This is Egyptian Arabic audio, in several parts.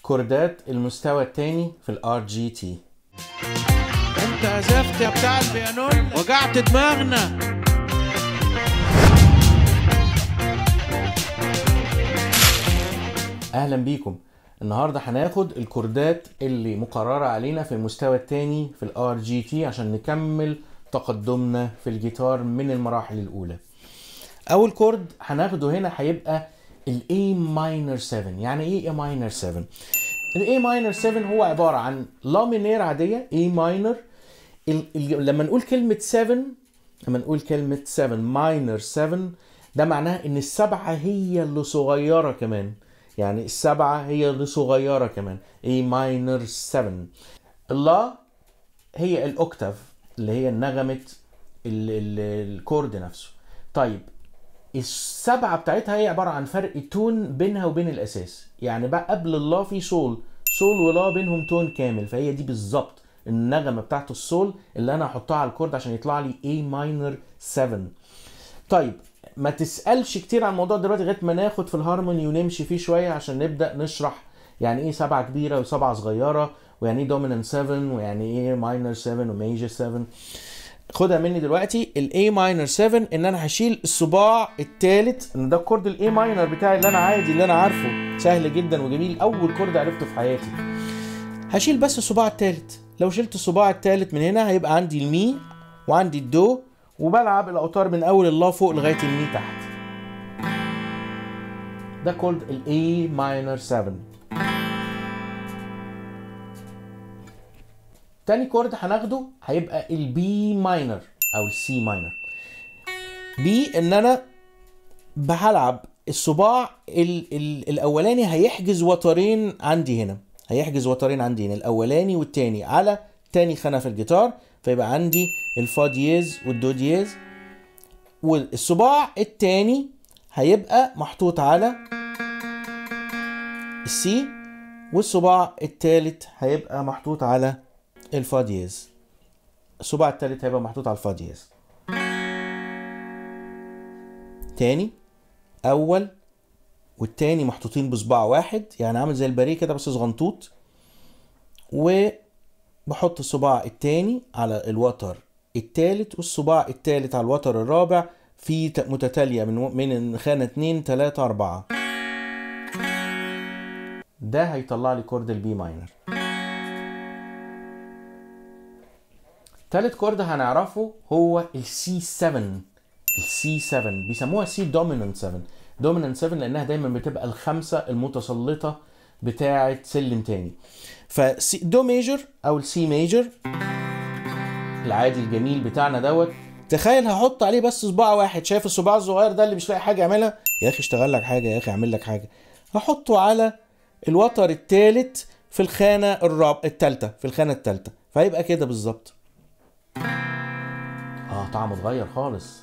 كوردات المستوى الثاني في الار جي تي انت عزفت يا بتاع البيانون وجعت دماغنا اهلا بيكم النهارده هناخد الكوردات اللي مقرره علينا في المستوى الثاني في الار جي تي عشان نكمل تقدمنا في الجيتار من المراحل الاولى اول كورد هناخده هنا هيبقى الاي ماينر 7 يعني ايه اي ماينر 7 الاي ماينر 7 هو عباره عن لا مينير عاديه اي ماينر لما نقول كلمه 7 لما نقول كلمه 7 ماينر 7 ده معناها ان السبعه هي اللي صغيره كمان يعني السبعه هي اللي صغيره كمان اي ماينر 7 اللا هي الاوكتاف اللي هي نغمه ال- ال- الكورد نفسه طيب السبعه بتاعتها هي عباره عن فرق تون بينها وبين الاساس يعني بقى قبل الله في سول سول ولا بينهم تون كامل فهي دي بالظبط النغمه بتاعت السول اللي انا هحطها على الكورد عشان يطلع لي A ماينر 7 طيب ما تسالش كتير عن الموضوع دلوقتي لغايه ما ناخد في الهارموني ونمشي فيه شويه عشان نبدا نشرح يعني ايه سبعه كبيره وسبعه صغيره ويعني ايه دومينانت 7 ويعني ايه ماينر 7 وميجر 7 خدها مني دلوقتي الاي ماينر 7 ان انا هشيل الصباع الثالث ان ده الكورد الاي ماينر بتاعي اللي انا عادي اللي انا عارفه سهل جدا وجميل اول كورد عرفته في حياتي هشيل بس الصباع الثالث لو شلت الصباع الثالث من هنا هيبقى عندي المي وعندي الدو وبلعب الاوتار من اول الله فوق لغايه المي تحت ده كورد الاي ماينر 7 تاني كورد هناخده هيبقى البي ماينر او السي ماينر بي ان انا هلعب الصباع ال ال الاولاني هيحجز وترين عندي هنا هيحجز وترين عندي هنا الاولاني والتاني على تاني خانه في الجيتار فيبقى عندي الفا دييز والدو دييز والصباع التاني هيبقى محطوط على السي والصباع التالت هيبقى محطوط على الفا دييز الصباع التالت هيبقى محطوط على الفا دييز تاني اول والتاني محطوطين بصباع واحد يعني عامل زي الباريه كده بس صغنطوط وبحط الصباع التاني على الوتر التالت والصباع التالت على الوتر الرابع في ت- متتالية من من خانة اتنين تلاتة أربعة ده هيطلع لي كورد البي ماينر تالت كورد هنعرفه هو السي 7 السي 7 بيسموها سي دومينانت 7 دومينانت 7 لانها دايما بتبقى الخمسه المتسلطه بتاعه سلم تاني فسي دو ميجر او السي ميجر العادي الجميل بتاعنا دوت تخيل هحط عليه بس صباع واحد شايف الصباع الصغير ده اللي مش لاقي حاجه يعملها يا اخي اشتغل لك حاجه يا اخي اعمل لك حاجه هحطه على الوتر الثالث في الخانه الراب الثالثه في الخانه الثالثه فهيبقى كده بالظبط اه طعمه اتغير خالص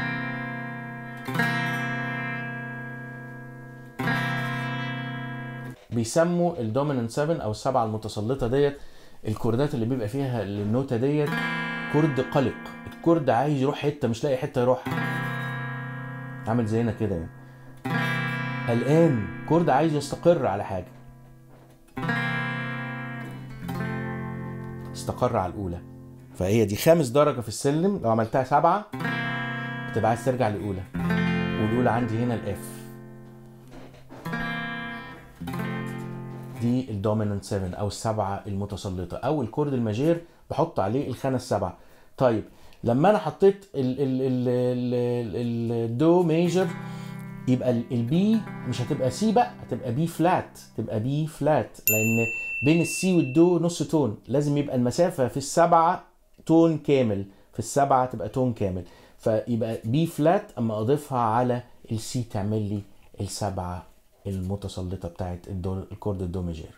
بيسموا الدوميننت 7 او السبعه المتسلطه ديت الكوردات اللي بيبقى فيها النوتة ديت كورد قلق الكورد عايز يروح حته مش لاقي حته يروح عامل زينا كده يعني قلقان كورد عايز يستقر على حاجه استقر على الاولى فهي دي خامس درجه في السلم لو عملتها سبعه بتبقى عايز ترجع للاولى والاولى عندي هنا الاف دي الدوميننت 7 او السبعه المتسلطه او الكورد الماجير بحط عليه الخانه السبعه طيب لما انا حطيت ال ال ال ال الدو ميجر يبقى البي مش هتبقى سي بقى هتبقى بي فلات تبقى بي فلات لان بين السي والدو نص تون لازم يبقى المسافه في السبعه تون كامل في السبعه تبقى تون كامل فيبقى بي فلات اما اضيفها على السي تعمل لي السبعه المتسلطه بتاعت الدو الكورد الدو ميجير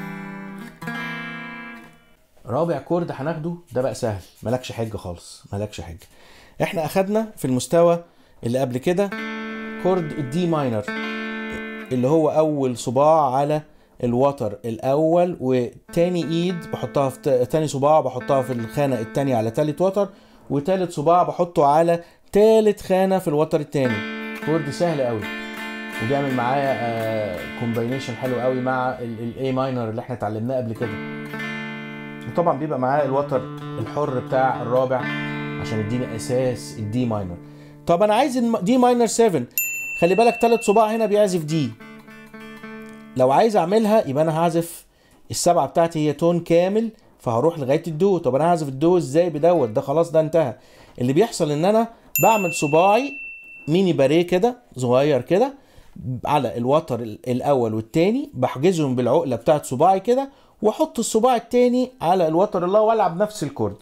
رابع كورد هناخده ده بقى سهل مالكش حجه خالص مالكش حجه احنا اخدنا في المستوى اللي قبل كده كورد الدي ماينر اللي هو اول صباع على الوتر الاول وتاني ايد بحطها في ت- تاني صباع بحطها في الخانه التانية على تالت وتر وتالت صباع بحطه على تالت خانه في الوتر التاني كورد سهل قوي وبيعمل معايا كومباينيشن حلو قوي مع الاي ماينر اللي احنا اتعلمناه قبل كده وطبعا بيبقى معاه الوتر الحر بتاع الرابع عشان يديني اساس الدي ماينر طب انا عايز دي ماينر 7 خلي بالك ثلاث صباع هنا بيعزف دي لو عايز اعملها يبقى انا هعزف السبعه بتاعتي هي تون كامل فهروح لغايه الدو طب انا هعزف الدو ازاي بدوت ده خلاص ده انتهى اللي بيحصل ان انا بعمل صباعي ميني باريه كده صغير كده على الوتر الاول والتاني بحجزهم بالعقله بتاعت صباعي كده واحط الصباع التاني على الوتر الله والعب نفس الكورد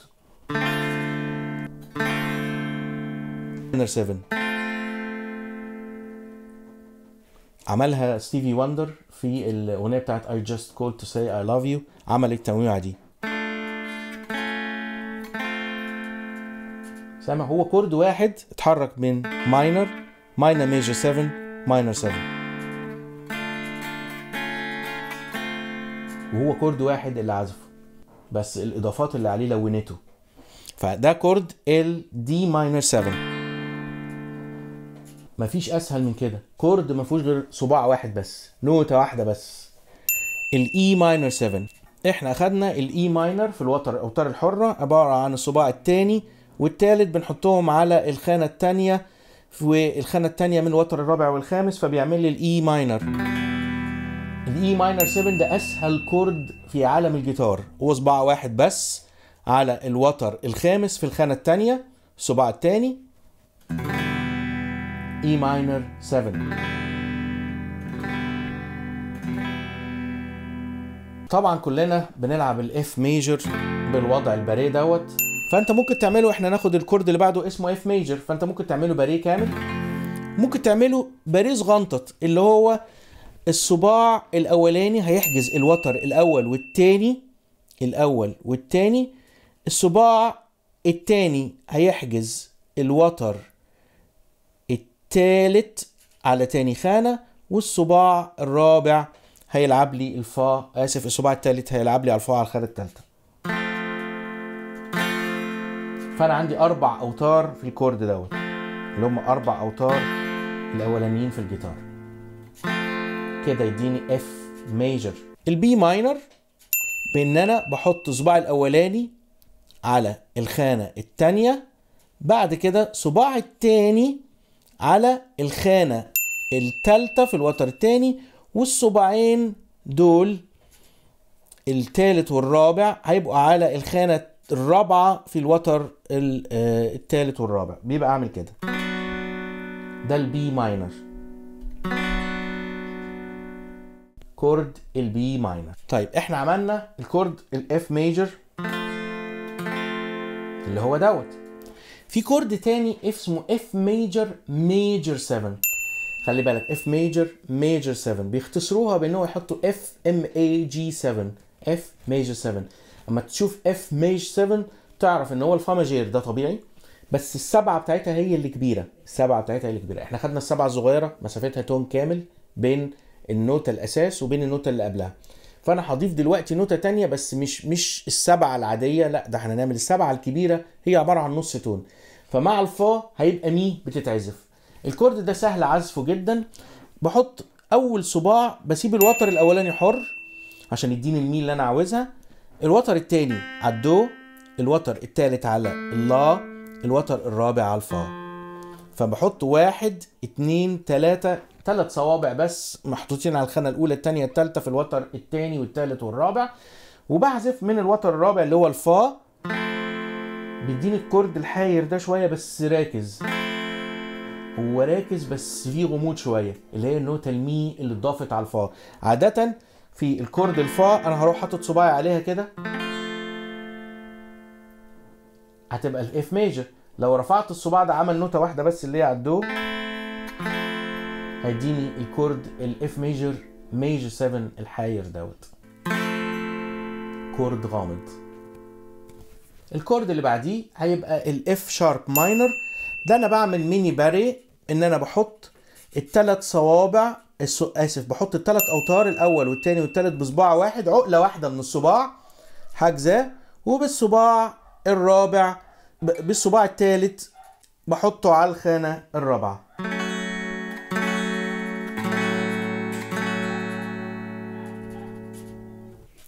7 عملها ستيفي وندر في الاغنيه بتاعت I just called to say I love you عمل التنويعه دي سامع هو كورد واحد اتحرك من ماينر ماينر ميجر 7 ماينر 7 وهو كورد واحد اللي عزفه بس الاضافات اللي عليه لونته فده كورد ال دي ماينر 7 مفيش اسهل من كده كورد ما فيهوش غير صباع واحد بس نوتة واحدة بس الاي ماينر 7 احنا اخدنا الاي ماينر في الوتر الاوتار الحرة عبارة عن الصباع الثاني والثالث بنحطهم على الخانة الثانية والخانة الثانية من الوتر الرابع والخامس فبيعمل لي الاي ماينر الاي ماينر 7 ده اسهل كورد في عالم الجيتار هو صباع واحد بس على الوتر الخامس في الخانة الثانية الصباع الثاني اي ماينر 7 طبعا كلنا بنلعب الاف ميجر بالوضع الباريه دوت فانت ممكن تعمله احنا ناخد الكورد اللي بعده اسمه اف ميجر فانت ممكن تعمله باريه كامل ممكن تعمله باريه صغنطط اللي هو الصباع الاولاني هيحجز الوتر الاول والتاني الاول والتاني الصباع التاني هيحجز الوتر التالت على تاني خانة والصباع الرابع هيلعب لي الفا اسف الصباع التالت هيلعب لي على الفا على الخانة التالتة فانا عندي اربع اوتار في الكورد دوت اللي هم اربع اوتار الاولانيين في الجيتار كده يديني اف ميجر البي ماينر بان انا بحط صباعي الاولاني على الخانة التانية بعد كده صباع التاني على الخانة التالتة في الوتر التاني والصباعين دول التالت والرابع هيبقوا على الخانة الرابعة في الوتر التالت والرابع بيبقى عامل كده ده البي ماينر كورد البي ماينر طيب احنا عملنا الكورد الاف ميجر اللي هو دوت في كورد تاني اسمه اف ميجر ميجر 7 خلي بالك اف ميجر ميجر 7 بيختصروها بان هو يحطوا اف ام اي جي 7 اف ميجر 7 اما تشوف اف ميجر 7 تعرف ان هو الفا ماجير ده طبيعي بس السبعه بتاعتها هي اللي كبيره السبعه بتاعتها هي اللي كبيره احنا خدنا السبعه الصغيره مسافتها تون كامل بين النوتة الاساس وبين النوتة اللي قبلها فانا هضيف دلوقتي نوتة تانية بس مش مش السبعة العادية لا ده احنا هنعمل السبعة الكبيرة هي عبارة عن نص تون فمع الفا هيبقى مي بتتعزف الكورد ده سهل عزفه جدا بحط اول صباع بسيب الوتر الاولاني حر عشان يديني المي اللي انا عاوزها الوتر التاني على الدو الوتر التالت على اللا الوتر الرابع على الفا فبحط واحد اتنين تلاتة تلات صوابع بس محطوطين على الخانة الأولى التانية التالتة في الوتر التاني والتالت والرابع وبعزف من الوتر الرابع اللي هو الفا بيديني الكورد الحاير ده شوية بس راكز هو راكز بس فيه غموض شوية اللي هي النوتة المي اللي اتضافت على الفا عادة في الكورد الفا انا هروح حاطط صباعي عليها كده هتبقى الاف ميجر لو رفعت الصباع ده عمل نوتة واحدة بس اللي هي على الدو هيديني الكورد الاف ميجر ميجر 7 الحاير دوت كورد غامض الكورد اللي بعديه هيبقى الاف شارب ماينر ده انا بعمل ميني باري ان انا بحط الثلاث صوابع السو... اسف بحط الثلاث اوتار الاول والثاني والثالث بصباع واحد عقله واحده من الصباع حاجزاه وبالصباع الرابع ب... بالصباع الثالث بحطه على الخانه الرابعه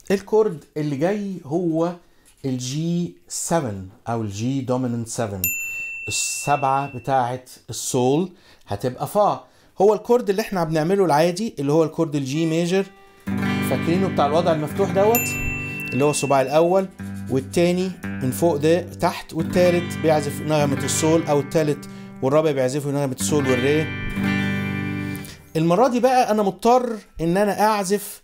الكورد اللي جاي هو الجي 7 او الجي دوميننت 7 السبعة بتاعة السول هتبقى فا هو الكورد اللي احنا بنعمله العادي اللي هو الكورد الجي ميجر فاكرينه بتاع الوضع المفتوح دوت اللي هو الصباع الاول والتاني من فوق ده تحت والتالت بيعزف نغمة السول او التالت والرابع بيعزفوا نغمة السول والري المرة دي بقى انا مضطر ان انا اعزف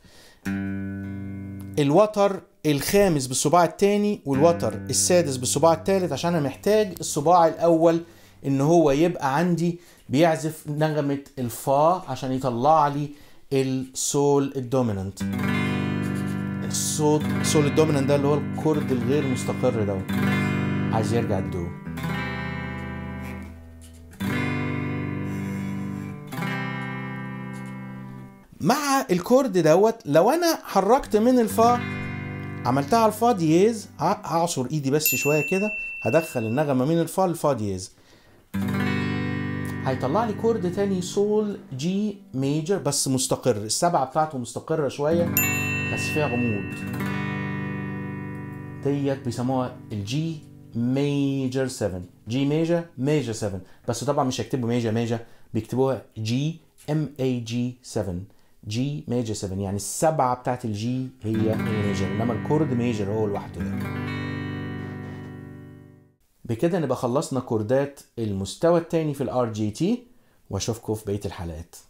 الوتر الخامس بالصباع التاني والوتر السادس بالصباع التالت عشان انا محتاج الصباع الاول ان هو يبقى عندي بيعزف نغمة الفا عشان يطلع لي السول الدومينانت الصوت السول الدومينانت ده اللي هو الكورد الغير مستقر ده عايز يرجع الدو مع الكورد دوت لو انا حركت من الفا عملتها على الفا دييز ه- هعصر ايدي بس شويه كده هدخل النغمه من الفا للفا دييز هيطلع لي كورد تاني سول جي ميجر بس مستقر السبعه بتاعته مستقره شويه بس فيها غموض ديت بيسموها الجي ميجر 7 جي ميجر ميجر 7 بس طبعا مش هيكتبوا ميجر ميجر بيكتبوها جي ام اي جي 7 جي ميجر 7 يعني السبعه بتاعت الجي هي الميجر انما الكورد ميجر هو لوحده ده بكده نبقى خلصنا كوردات المستوى التاني في الار جي تي واشوفكم في بقيه الحلقات